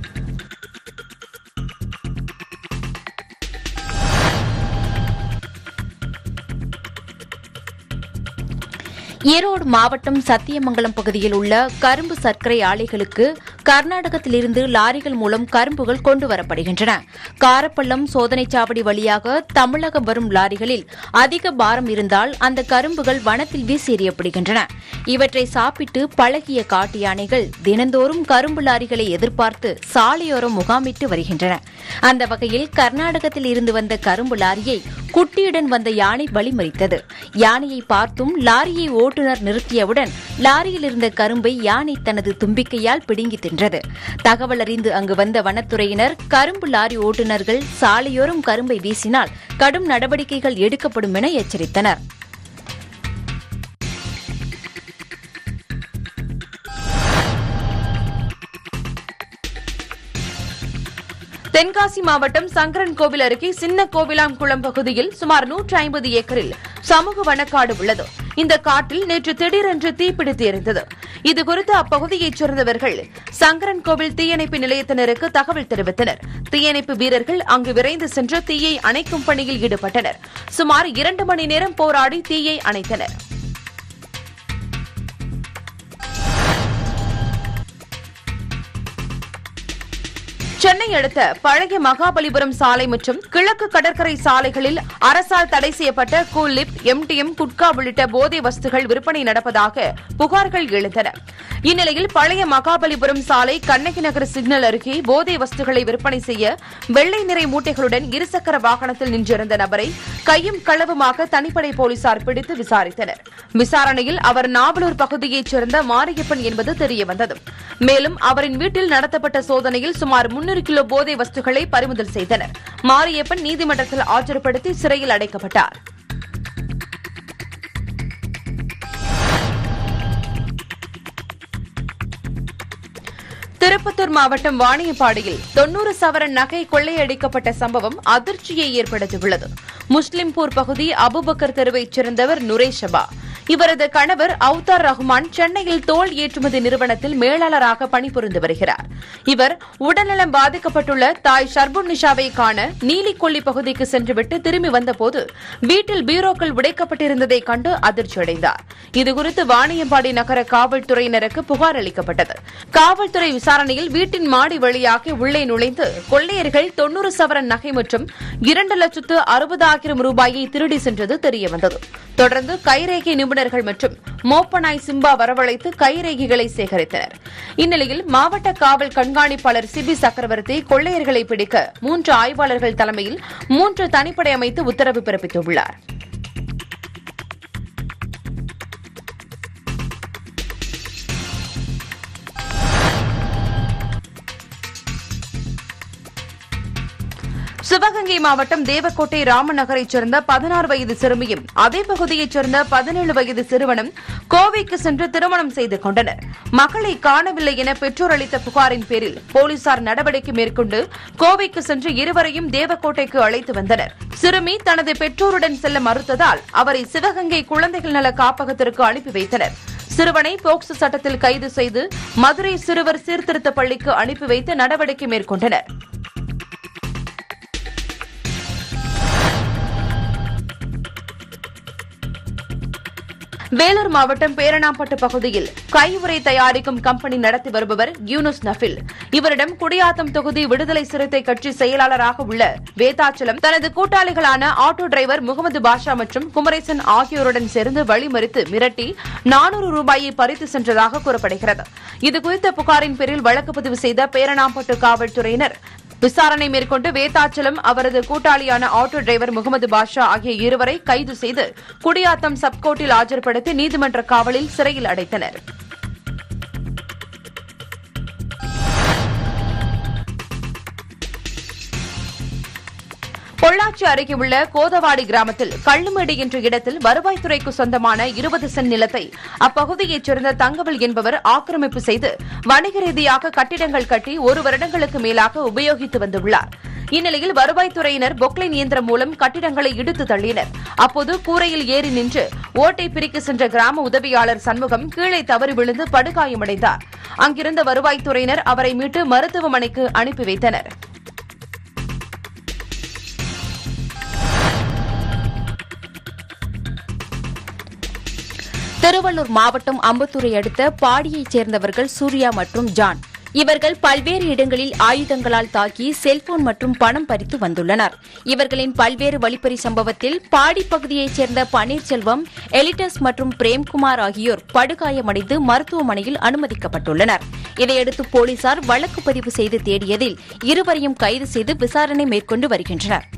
ஈரோடு மாவட்டம் சத்தியமங்கலம் பகுதியில் உள்ள கரும்பு சர்க்கரை ஆலைகளுக்கு கர்நாடகத்திலிருந்து லாரிகள் மூலம் கரும்புகள் கொண்டு வரப்படுகின்றன காரப்பள்ளம் சோதனைச் சாவடி வழியாக தமிழகம் வரும் லாரிகளில் அதிக பாரம் இருந்தால் அந்த கரும்புகள் வனத்தில் வீசி எறியப்படுகின்றன இவற்றை சாப்பிட்டு பழகிய காட்டு யானைகள் தினந்தோறும் கரும்பு லாரிகளை எதிர்பார்த்து சாலையோரம் முகாமிட்டு வருகின்றன அந்த வகையில் கர்நாடகத்தில் இருந்து வந்த கரும்பு லாரியை குட்டியுடன் வந்த யானை வழிமறித்தது யானையை பார்த்தும் லாரியை ஓட்டுநர் நிறுத்தியவுடன் லாரியில் இருந்த கரும்பை யானை தனது தும்பிக்கையால் பிடுங்கி தின்றது தகவல் அறிந்து அங்கு வந்த வனத்துறையினர் கரும்பு லாரி ஓட்டுநர்கள் சாலையோரம் கரும்பை வீசினால் கடும் நடவடிக்கைகள் எடுக்கப்படும் என எச்சரித்தனர் தென்காசி மாவட்டம் சங்கரன் கோவில் அருகே சின்ன கோவிலாம்குளம் பகுதியில் சுமார் நூற்றி ஐம்பது ஏக்கரில் சமூக வனக்காடு உள்ளது இந்த காட்டில் நேற்று திடீரென்று தீப்பிடித்து எரிந்தது இதுகுறித்து அப்பகுதியைச் சேர்ந்தவர்கள் சங்கரன் கோவில் தீயணைப்பு நிலையத்தினருக்கு தகவல் தெரிவித்தனர் தீயணைப்பு வீரர்கள் அங்கு விரைந்து சென்று தீயை அணைக்கும் பணியில் ஈடுபட்டனர் சுமார் இரண்டு மணி நேரம் போராடி தீயை அணைத்தனர் சென்னை அடுத்த பழைய மகாபலிபுரம் சாலை மற்றும் கிழக்கு கடற்கரை சாலைகளில் அரசால் தடை செய்யப்பட்ட கூலிப் எம்டிஎம் குட்கா உள்ளிட்ட போதை வஸ்துகள் விற்பனை நடப்பதாக புகார்கள் எழுந்தன இந்நிலையில் பழைய மகாபலிபுரம் சாலை கண்ணகி நகர் சிக்னல் அருகே போதை வஸ்துகளை விற்பனை செய்ய வெள்ளை நிறை மூட்டைகளுடன் இருசக்கர வாகனத்தில் நின்றிருந்த நபரை கையும் களவுமாக தனிப்படை போலீசார் பிடித்து விசாரித்தனர் விசாரணையில் அவர் நாவலூர் பகுதியைச் சேர்ந்த மாரியப்பன் என்பது தெரியவந்தது மேலும் அவரின் வீட்டில் நடத்தப்பட்ட சோதனையில் சுமார் முன்னூறு கிலோ போதை வஸ்துகளை பறிமுதல் செய்தனர் மாரியப்பன் நீதிமன்றத்தில் ஆஜர்படுத்தி சிறையில் அடைக்கப்பட்டார் திருப்பத்தூர் மாவட்டம் வாணியப்பாடியில் தொன்னூறு சவரன் நகை கொள்ளையடிக்கப்பட்ட சம்பவம் அதிர்ச்சியை ஏற்படுத்தியுள்ளது முஸ்லிம்பூர் பகுதி அபுபக்கர் தெருவைச் சேர்ந்தவர் நுரேஷபா இவரது கணவர் அவுதார் ரஹ்மான் சென்னையில் தோல் ஏற்றுமதி நிறுவனத்தில் மேலாளராக பணிபுரிந்து வருகிறார் இவர் உடல்நலம் பாதிக்கப்பட்டுள்ள தாய் ஷர்புன் நிஷாவை காண நீலிக்கொல்லி பகுதிக்கு சென்றுவிட்டு திரும்பி வந்தபோது வீட்டில் பீரோக்கள் உடைக்கப்பட்டிருந்ததை கண்டு அதிர்ச்சியடைந்தார் இதுகுறித்து வாணியம்பாடி நகர காவல்துறையினருக்கு புகார் அளிக்கப்பட்டது காவல்துறை விசாரணையில் வீட்டின் மாடி வழியாக உள்ளே நுழைந்து கொள்ளையர்கள் தொன்னூறு சவரன் நகை மற்றும் இரண்டு லட்சத்து அறுபதாயிரம் ரூபாயை திருடி சென்றது தெரியவந்தது தொடர்ந்து கைரேகை நிபுணர்கள் மற்றும் மோப்பனாய் சிம்பா வரவழைத்து கைரேகைகளை சேகரித்தனர் இந்நிலையில் மாவட்ட காவல் கண்காணிப்பாளர் சிபி சக்கரவர்த்தி கொள்ளையர்களை பிடிக்க மூன்று ஆய்வாளர்கள் தலைமையில் மூன்று தனிப்படை அமைத்து உத்தரவு பிறப்பித்துள்ளார் சிவகங்கை மாவட்டம் தேவக்கோட்டை ராமநகரைச் சேர்ந்த பதினாறு வயது சிறுமியும் அதே பகுதியைச் சேர்ந்த பதினேழு வயது சிறுவனும் கோவைக்கு சென்று திருமணம் செய்து கொண்டனர் மகளை காணவில்லை என பெற்றோர் அளித்த புகாரின் பேரில் போலீசார் நடவடிக்கை மேற்கொண்டு கோவைக்கு சென்று இருவரையும் தேவக்கோட்டைக்கு அழைத்து வந்தனர் சிறுமி தனது பெற்றோருடன் செல்ல மறுத்ததால் அவரை சிவகங்கை குழந்தைகள் நல காப்பகத்திற்கு அனுப்பி வைத்தனர் சிறுவனை போக்சோ சட்டத்தில் கைது செய்து மதுரை சிறுவர் சீர்திருத்த பள்ளிக்கு அனுப்பி வைத்து நடவடிக்கை மேற்கொண்டனர் வேலூர் மாவட்டம் பேரணாம்பட்டு பகுதியில் கையுறை தயாரிக்கும் கம்பெனி நடத்தி வருபவர் யூனுஸ் நஃபில் இவரிடம் குடியாத்தம் தொகுதி விடுதலை சிறுத்தை கட்சி செயலாளராக உள்ள வேதாச்சலம் தனது கூட்டாளிகளான ஆட்டோ டிரைவர் முகமது பாஷா மற்றும் குமரேசன் ஆகியோருடன் சேர்ந்து வழிமறித்து மிரட்டி நானூறு ரூபாயை பறித்து சென்றதாக கூறப்படுகிறது இதுகுறித்த புகாரின் பேரில் வழக்கு பதிவு செய்த பேரணாம்பட்டு காவல்துறையினர் விசாரணை மேற்கொண்டு வேதாச்சலம் அவரது கூட்டாளியான ஆட்டோ டிரைவர் முகமது பாஷா ஆகிய இருவரை கைது செய்து குடியாத்தம் சப்கோர்ட்டில் ஆஜர்படுத்தி நீதிமன்ற காவலில் சிறையில் அடைத்தனர் பொள்ளாச்சி அருகே உள்ள கோதவாடி கிராமத்தில் கள்ளுமேடு என்ற இடத்தில் வருவாய்த்துறைக்கு சொந்தமான இருபது சென்ட் நிலத்தை அப்பகுதியைச் சேர்ந்த தங்கவல் என்பவர் ஆக்கிரமிப்பு செய்து வணிக ரீதியாக கட்டிடங்கள் கட்டி ஒரு வருடங்களுக்கு மேலாக உபயோகித்து வந்துள்ளார் இந்நிலையில் வருவாய்த்துறையினர் பொக்லைன் இயந்திரம் மூலம் கட்டிடங்களை இடித்து தள்ளினர் அப்போது கூரையில் ஏறி நின்று ஓட்டை பிரிக்க சென்ற கிராம உதவியாளர் சண்முகம் கீழே தவறி விழுந்து படுகாயமடைந்தார் அங்கிருந்த வருவாய்த்துறையினர் அவரை மீட்டு மருத்துவமனைக்கு அனுப்பி வைத்தனர் திருவள்ளூர் மாவட்டம் அம்பத்தூரை அடுத்த பாடியைச் சேர்ந்தவர்கள் சூர்யா மற்றும் ஜான் இவர்கள் பல்வேறு இடங்களில் ஆயுதங்களால் தாக்கி செல்போன் மற்றும் பணம் பறித்து வந்துள்ளனர் இவர்களின் பல்வேறு வழிப்பறி சம்பவத்தில் பாடி பகுதியைச் சேர்ந்த பன்னீர்செல்வம் எலிட்டஸ் மற்றும் பிரேம்குமார் ஆகியோர் படுகாயமடைந்து மருத்துவமனையில் அனுமதிக்கப்பட்டுள்ளனர் இதையடுத்து போலீசார் வழக்கு பதிவு செய்து தேடியதில் இருவரையும் கைது செய்து விசாரணை மேற்கொண்டு வருகின்றனர்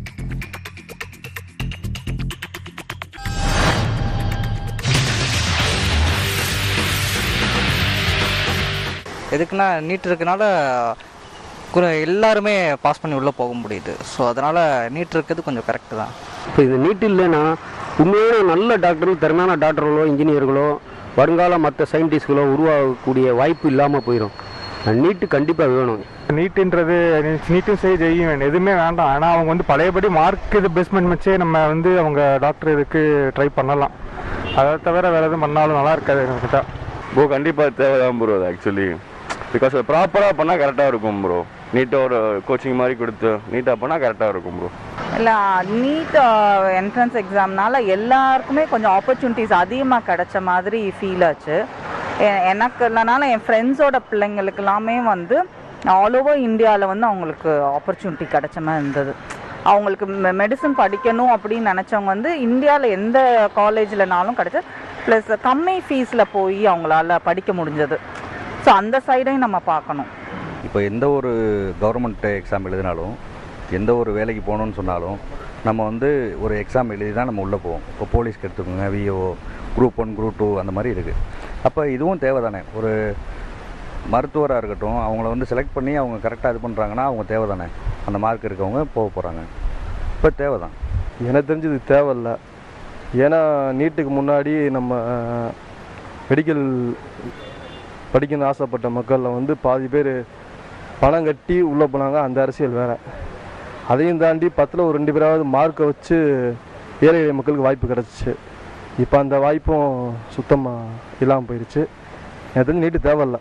எதுக்குன்னா நீட் இருக்கனால கு- எல்லாருமே பாஸ் பண்ணி உள்ளே போக முடியுது ஸோ அதனால் நீட் இருக்கிறது கொஞ்சம் கரெக்டு தான் இப்போ இந்த நீட் இல்லைன்னா உண்மையான நல்ல டாக்டர்கள் திறமையான டாக்டர்களோ இன்ஜினியர்களோ வருங்கால மற்ற சயின்டிஸ்ட்களோ உருவாகக்கூடிய வாய்ப்பு இல்லாமல் போயிடும் நீட்டு கண்டிப்பாக வேணும் நீட்டுன்றது நீட்டும் சரி ஜெயும் வேணும் எதுவுமே வேண்டாம் ஆனால் அவங்க வந்து பழையபடி மார்க் இது பேஸ்மெண்ட் வச்சே நம்ம வந்து அவங்க டாக்டர் இதுக்கு ட்ரை பண்ணலாம் அதை தவிர வேறு எதுவும் பண்ணாலும் நல்லா இருக்காது என்கிட்ட ப்ரோ கண்டிப்பாக தேவைதான் ப்ரோ அது ஆக்சுவலி பிகாஸ் ப்ராப்பராக பண்ணால் கரெக்டாக இருக்கும் ப்ரோ நீட்டாக ஒரு கோச்சிங் மாதிரி கொடுத்து நீட்டாக பண்ணால் கரெக்டாக இருக்கும் ப்ரோ இல்லை நீட் என்ட்ரன்ஸ் எக்ஸாம்னால எல்லாருக்குமே கொஞ்சம் ஆப்பர்ச்சுனிட்டிஸ் அதிகமாக கிடைச்ச மாதிரி ஃபீல் ஆச்சு எ- எனக்கு இல்லைனாலும் என் ஃப்ரெண்ட்ஸோட பிள்ளைங்களுக்கு எல்லாமே வந்து ஆல் ஓவர் இந்தியாவில் வந்து அவங்களுக்கு ஆப்பர்ச்சுனிட்டி கிடைச்ச மாதிரி இருந்தது அவங்களுக்கு மெடிசன் படிக்கணும் அப்படின்னு நினச்சவங்க வந்து இந்தியாவில் எந்த காலேஜ்லனாலும் கிடைச்ச ப்ளஸ் கம்மி ஃபீஸில் போய் அவங்களால படிக்க முடிஞ்சது ஸோ அந்த சைடையும் நம்ம பார்க்கணும் இப்போ எந்த ஒரு கவர்மெண்ட் எக்ஸாம் எழுதினாலும் எந்த ஒரு வேலைக்கு போகணுன்னு சொன்னாலும் நம்ம வந்து ஒரு எக்ஸாம் எழுதி தான் நம்ம உள்ளே போவோம் இப்போ போலீஸ்க்கு எடுத்துக்கோங்க VO group one group two அந்த மாதிரி இருக்குது அப்போ இதுவும் தேவை தானே ஒரு மருத்துவராக இருக்கட்டும் அவங்கள வந்து செலக்ட் பண்ணி அவங்க கரெக்டாக இது பண்ணுறாங்கன்னா அவங்க தேவை தானே அந்த மார்க் இருக்கவங்க போக போகிறாங்க இப்போ தேவை தான் எனக்கு தெரிஞ்சு இது தேவையில்ல ஏன்னா நீட்டுக்கு முன்னாடி நம்ம மெடிக்கல் படிக்கணும்னு ஆசைப்பட்ட மக்களில் வந்து பாதி பேர் பணம் கட்டி உள்ளே போனாங்க அந்த அரசியல் வேறு அதையும் தாண்டி பத்தில் ஒரு ரெண்டு பேராவது மார்க்கை வச்சு ஏழை எளிய மக்களுக்கு வாய்ப்பு கிடச்சிச்சு இப்போ அந்த வாய்ப்பும் சுத்தமாக இல்லாமல் போயிடுச்சு எனக்கு தெரிஞ்சு நீட்டு தேவையில்ல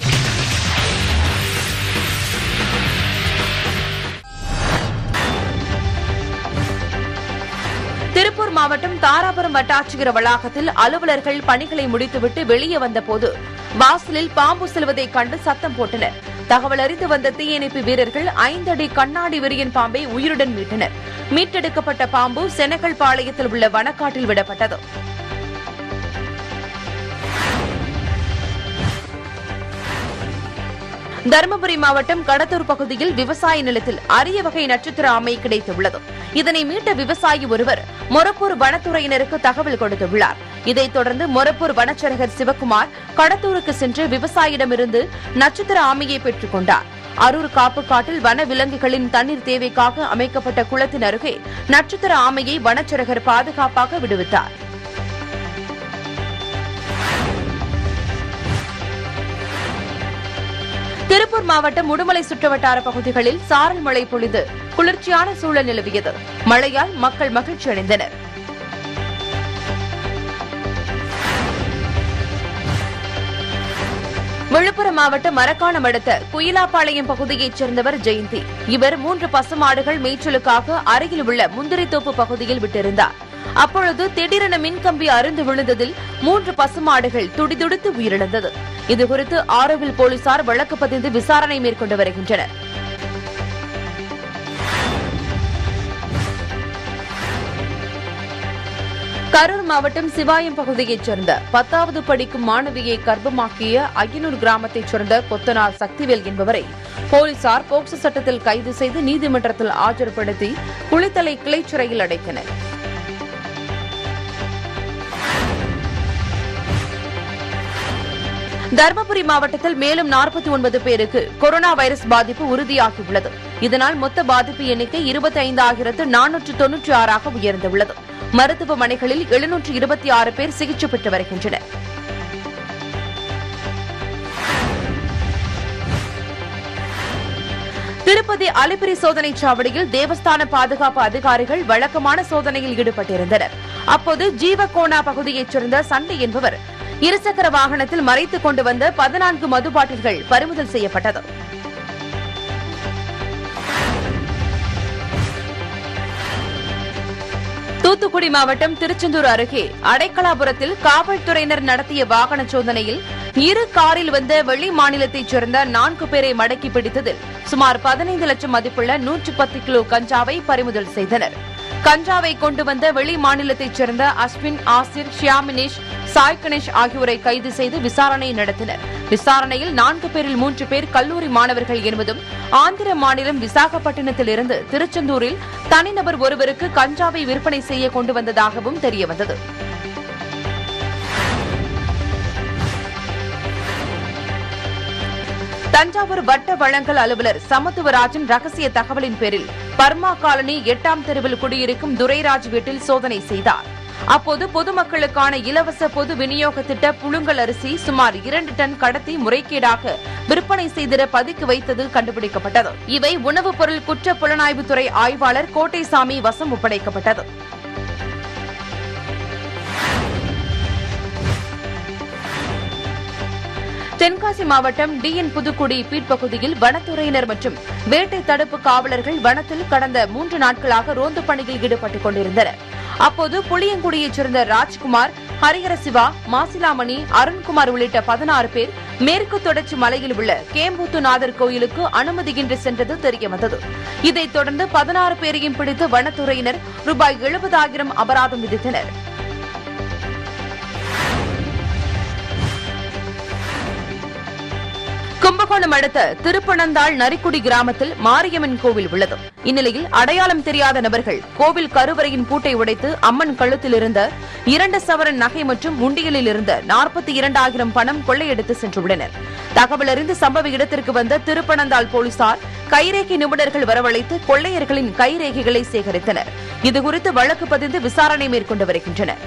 திருப்பூர் மாவட்டம் தாராபுரம் வட்டாட்சியர் வளாகத்தில் அலுவலர்கள் பணிகளை முடித்துவிட்டு வெளியே வந்தபோது வாசலில் பாம்பு செல்வதைக் கண்டு சத்தம் போட்டனர் தகவல் அறிந்து வந்த தீயணைப்பு வீரர்கள் ஐந்தடி கண்ணாடி விரியன் பாம்பை உயிருடன் மீட்டனர் மீட்டெடுக்கப்பட்ட பாம்பு செனகல் பாளையத்தில் உள்ள வனக்காட்டில் விடப்பட்டது தருமபுரி மாவட்டம் கடத்தூர் பகுதியில் விவசாய நிலத்தில் அரிய வகை நட்சத்திர ஆமை கிடைத்துள்ளது இதனை மீட்ட விவசாயி ஒருவர் மொரப்பூர் வனத்துறையினருக்கு தகவல் கொடுத்துள்ளார் இதைத் தொடர்ந்து மொரப்பூர் வனச்சரகர் சிவக்குமார் கடத்தூருக்கு சென்று விவசாயிடமிருந்து நட்சத்திர ஆமையை பெற்றுக் கொண்டார் அரூர் காப்பு காட்டில் வன விலங்குகளின் தண்ணீர் தேவைக்காக அமைக்கப்பட்ட குளத்தின் அருகே நட்சத்திர ஆமையை வனச்சரகர் பாதுகாப்பாக விடுவித்தார் திருப்பூர் மாவட்டம் உடுமலை சுற்றுவட்டார பகுதிகளில் சாரல் மழை பொழிந்து குளிர்ச்சியான சூழல் நிலவியது மழையால் மக்கள் மகிழ்ச்சி அடைந்தனர் விழுப்புரம் மாவட்டம் மரக்காணம் அடுத்த குயிலாப்பாளையம் பகுதியைச் சேர்ந்தவர் ஜெயந்தி இவர் மூன்று பசுமாடுகள் மேய்ச்சலுக்காக அருகில் உள்ள முந்திரித்தோப்பு பகுதியில் விட்டிருந்தார் அப்பொழுது திடீரென மின்கம்பி அருந்து விழுந்ததில் மூன்று பசுமாடுகள் துடிதுடித்து உயிரிழந்தது இதுகுறித்து ஆரோவில் போலீசார் வழக்கு பதிந்து விசாரணை மேற்கொண்டு வருகின்றனர் கரூர் மாவட்டம் சிவாயம் பகுதியைச் சேர்ந்த பத்தாவது படிக்கும் மாணவியை கர்ப்பமாக்கிய அய்யனூர் கிராமத்தைச் சேர்ந்த கொத்தனார் சக்திவேல் என்பவரை போலீசார் போக்சோ சட்டத்தில் கைது செய்து நீதிமன்றத்தில் ஆஜர்படுத்தி குளித்தலை கிளை சிறையில் அடைத்தனர் தருமபுரி மாவட்டத்தில் மேலும் நாற்பத்தி ஒன்பது பேருக்கு கொரோனா வைரஸ் பாதிப்பு உறுதியாகியுள்ளது இதனால் மொத்த பாதிப்பு எண்ணிக்கை இருபத்தி ஐந்தாயிரத்து நானூற்று தொன்னூற்றி ஆறாக உயர்ந்துள்ளது மருத்துவமனைகளில் எழுநூற்று இருபத்தி ஆறு பேர் சிகிச்சை பெற்று வருகின்றனர் திருப்பதி அலிபிரி சோதனைச் சாவடியில் தேவஸ்தான பாதுகாப்பு அதிகாரிகள் வழக்கமான சோதனையில் ஈடுபட்டிருந்தனர் அப்போது ஜீவகோனா பகுதியைச் சேர்ந்த சண்டை என்பவர் இருசக்கர வாகனத்தில் மறைத்துக் கொண்டு வந்த பதினான்கு மது பாட்டில்கள் பறிமுதல் செய்யப்பட்டது தூத்துக்குடி மாவட்டம் திருச்செந்தூர் அருகே அடைக்கலாபுரத்தில் காவல்துறையினர் நடத்திய வாகன சோதனையில் இரு காரில் வந்த வெளி மாநிலத்தைச் சேர்ந்த நான்கு பேரை மடக்கி பிடித்ததில் சுமார் பதினைந்து லட்சம் மதிப்புள்ள நூற்று பத்து கிலோ கஞ்சாவை பறிமுதல் செய்தனர் கஞ்சாவை கொண்டு வந்த வெளி மாநிலத்தைச் சேர்ந்த அஸ்வின் ஆசிர் ஷியாமினேஷ் சாய் கணேஷ் ஆகியோரை கைது செய்து விசாரணை நடத்தினர் விசாரணையில் நான்கு பேரில் மூன்று பேர் கல்லூரி மாணவர்கள் என்பதும் ஆந்திர மாநிலம் விசாகப்பட்டினத்தில் இருந்து திருச்செந்தூரில் தனிநபர் ஒருவருக்கு கஞ்சாவை விற்பனை செய்ய கொண்டு வந்ததாகவும் தெரியவந்தது தஞ்சாவூர் வட்ட வழங்கல் அலுவலர் சமத்துவராஜன் ரகசிய தகவலின் பேரில் பர்மா காலனி எட்டாம் தெருவில் குடியிருக்கும் துரைராஜ் வீட்டில் சோதனை செய்தார் அப்போது பொதுமக்களுக்கான இலவச பொது விநியோக திட்ட புழுங்கல் அரிசி சுமார் இரண்டு டன் கடத்தி முறைகேடாக விற்பனை செய்திட பதுக்கி வைத்தது கண்டுபிடிக்கப்பட்டது இவை உணவுப் பொருள் குற்ற புலனாய்வுத்துறை ஆய்வாளர் கோட்டைசாமி வசம் ஒப்படைக்கப்பட்டது தென்காசி மாவட்டம் டிஎன் புதுக்குடி பீட் பகுதியில் வனத்துறையினர் மற்றும் வேட்டை தடுப்பு காவலர்கள் வனத்தில் கடந்த மூன்று நாட்களாக ரோந்து பணியில் ஈடுபட்டுக் கொண்டிருந்தனர் அப்போது புளியங்குடியைச் சேர்ந்த ராஜ்குமார் ஹரிஹர சிவா மாசிலாமணி அருண்குமார் உள்ளிட்ட பதினாறு பேர் மேற்கு தொடர்ச்சி மலையில் உள்ள கேம்பூத்துநாதர் கோயிலுக்கு அனுமதியின்றி சென்றது தெரியவந்தது இதைத் தொடர்ந்து பதினாறு பேரையும் பிடித்து வனத்துறையினர் ரூபாய் எழுபதாயிரம் அபராதம் விதித்தனர் கும்பகோணம் அடுத்த திருப்பனந்தாள் நரிக்குடி கிராமத்தில் மாரியம்மன் கோவில் உள்ளது இந்நிலையில் அடையாளம் தெரியாத நபர்கள் கோவில் கருவறையின் பூட்டை உடைத்து அம்மன் கழுத்தில் இருந்த இரண்டு சவரன் நகை மற்றும் உண்டியலில் இருந்த நாற்பத்தி இரண்டாயிரம் பணம் கொள்ளையடித்து சென்றுள்ளனர் தகவல் அறிந்து சம்பவ இடத்திற்கு வந்த திருப்பனந்தாள் போலீசார் கைரேகை நிபுணர்கள் வரவழைத்து கொள்ளையர்களின் கைரேகைகளை சேகரித்தனர் இதுகுறித்து வழக்கு பதிந்து விசாரணை மேற்கொண்டு வருகின்றனர்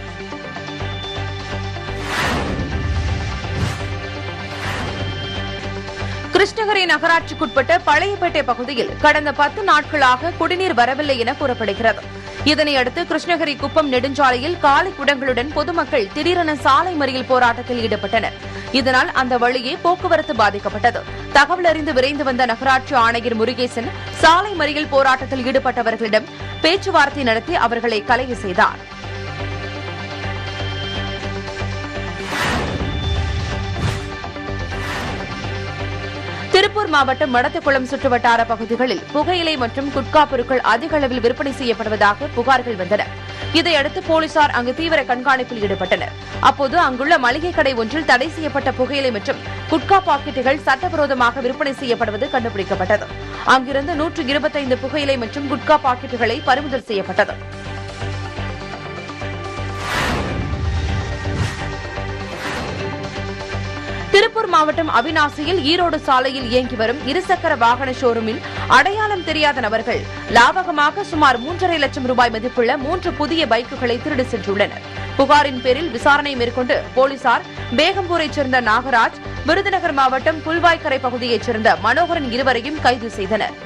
கிருஷ்ணகிரி நகராட்சிக்குட்பட்ட பழையப்பேட்டை பகுதியில் கடந்த பத்து நாட்களாக குடிநீர் வரவில்லை என கூறப்படுகிறது இதனையடுத்து கிருஷ்ணகிரி குப்பம் நெடுஞ்சாலையில் காலி குடங்களுடன் பொதுமக்கள் திடீரென சாலை மறியல் போராட்டத்தில் ஈடுபட்டனர் இதனால் அந்த வழியே போக்குவரத்து பாதிக்கப்பட்டது தகவல் அறிந்து விரைந்து வந்த நகராட்சி ஆணையர் முருகேசன் சாலை மறியல் போராட்டத்தில் ஈடுபட்டவர்களிடம் பேச்சுவார்த்தை நடத்தி அவர்களை கலைவு செய்தார் திருப்பூர் மாவட்டம் மடத்துக்குளம் சுற்றுவட்டார பகுதிகளில் புகையிலை மற்றும் குட்கா பொருட்கள் அதிக அளவில் விற்பனை செய்யப்படுவதாக புகார்கள் வந்தன இதையடுத்து போலீசார் அங்கு தீவிர கண்காணிப்பில் ஈடுபட்டனர் அப்போது அங்குள்ள மளிகை கடை ஒன்றில் தடை செய்யப்பட்ட புகையிலை மற்றும் குட்கா பாக்கெட்டுகள் சட்டவிரோதமாக விற்பனை செய்யப்படுவது கண்டுபிடிக்கப்பட்டது அங்கிருந்து நூற்று இருபத்தைந்து புகையிலை மற்றும் குட்கா பாக்கெட்டுகளை பறிமுதல் செய்யப்பட்டது திருப்பூர் மாவட்டம் அவினாசியில் ஈரோடு சாலையில் இயங்கி வரும் இருசக்கர வாகன ஷோரூமில் அடையாளம் தெரியாத நபர்கள் லாபகமாக சுமார் மூன்றரை லட்சம் ரூபாய் மதிப்புள்ள மூன்று புதிய பைக்குகளை திருடி சென்றுள்ளனர் புகாரின் பேரில் விசாரணை மேற்கொண்டு போலீசார் பேகம்பூரைச் சேர்ந்த நாகராஜ் விருதுநகர் மாவட்டம் புல்வாய்க்கரை பகுதியைச் சேர்ந்த மனோகரன் இருவரையும் கைது செய்தனர்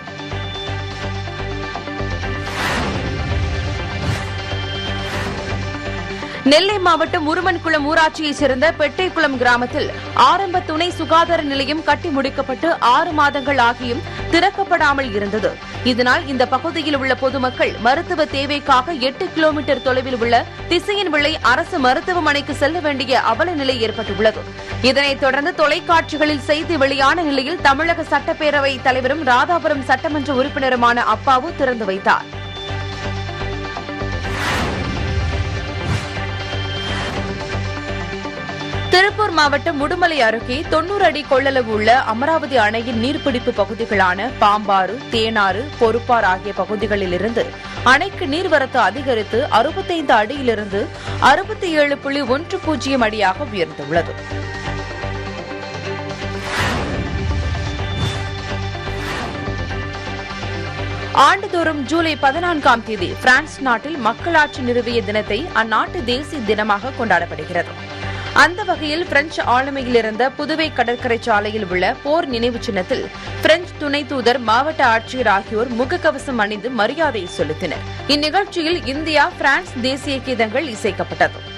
நெல்லை மாவட்டம் உருமன்குளம் ஊராட்சியைச் சேர்ந்த பெட்டைக்குளம் கிராமத்தில் ஆரம்ப துணை சுகாதார நிலையம் கட்டி முடிக்கப்பட்டு ஆறு மாதங்கள் ஆகியும் திறக்கப்படாமல் இருந்தது இதனால் இந்த பகுதியில் உள்ள பொதுமக்கள் மருத்துவ தேவைக்காக எட்டு கிலோமீட்டர் தொலைவில் உள்ள திசையின் விளை அரசு மருத்துவமனைக்கு செல்ல வேண்டிய அவல நிலை ஏற்பட்டுள்ளது இதனைத் தொடர்ந்து தொலைக்காட்சிகளில் செய்தி வெளியான நிலையில் தமிழக சட்டப்பேரவை தலைவரும் ராதாபுரம் சட்டமன்ற உறுப்பினருமான அப்பாவு திறந்து வைத்தார் திருப்பூர் மாவட்டம் உடுமலை அருகே தொன்னூறு அடி கொள்ளளவு உள்ள அமராவதி அணையின் நீர்பிடிப்பு பகுதிகளான பாம்பாறு தேனாறு பொறுப்பார் ஆகிய பகுதிகளிலிருந்து அணைக்கு நீர்வரத்து அதிகரித்து அறுபத்தைந்து அடியிலிருந்து அறுபத்தி ஏழு புள்ளி ஒன்று பூஜ்ஜியம் அடியாக உயர்ந்துள்ளது ஆண்டுதோறும் ஜூலை பதினான்காம் தேதி பிரான்ஸ் நாட்டில் மக்களாட்சி நிறுவிய தினத்தை அந்நாட்டு தேசிய தினமாக கொண்டாடப்படுகிறது அந்த வகையில் பிரெஞ்சு ஆளுமையில் இருந்த புதுவை கடற்கரை சாலையில் உள்ள போர் நினைவு சின்னத்தில் பிரெஞ்சு துணை தூதர் மாவட்ட ஆட்சியர் ஆகியோர் முகக்கவசம் அணிந்து மரியாதை செலுத்தினர் இந்நிகழ்ச்சியில் இந்தியா பிரான்ஸ் தேசிய கீதங்கள் இசைக்கப்பட்டது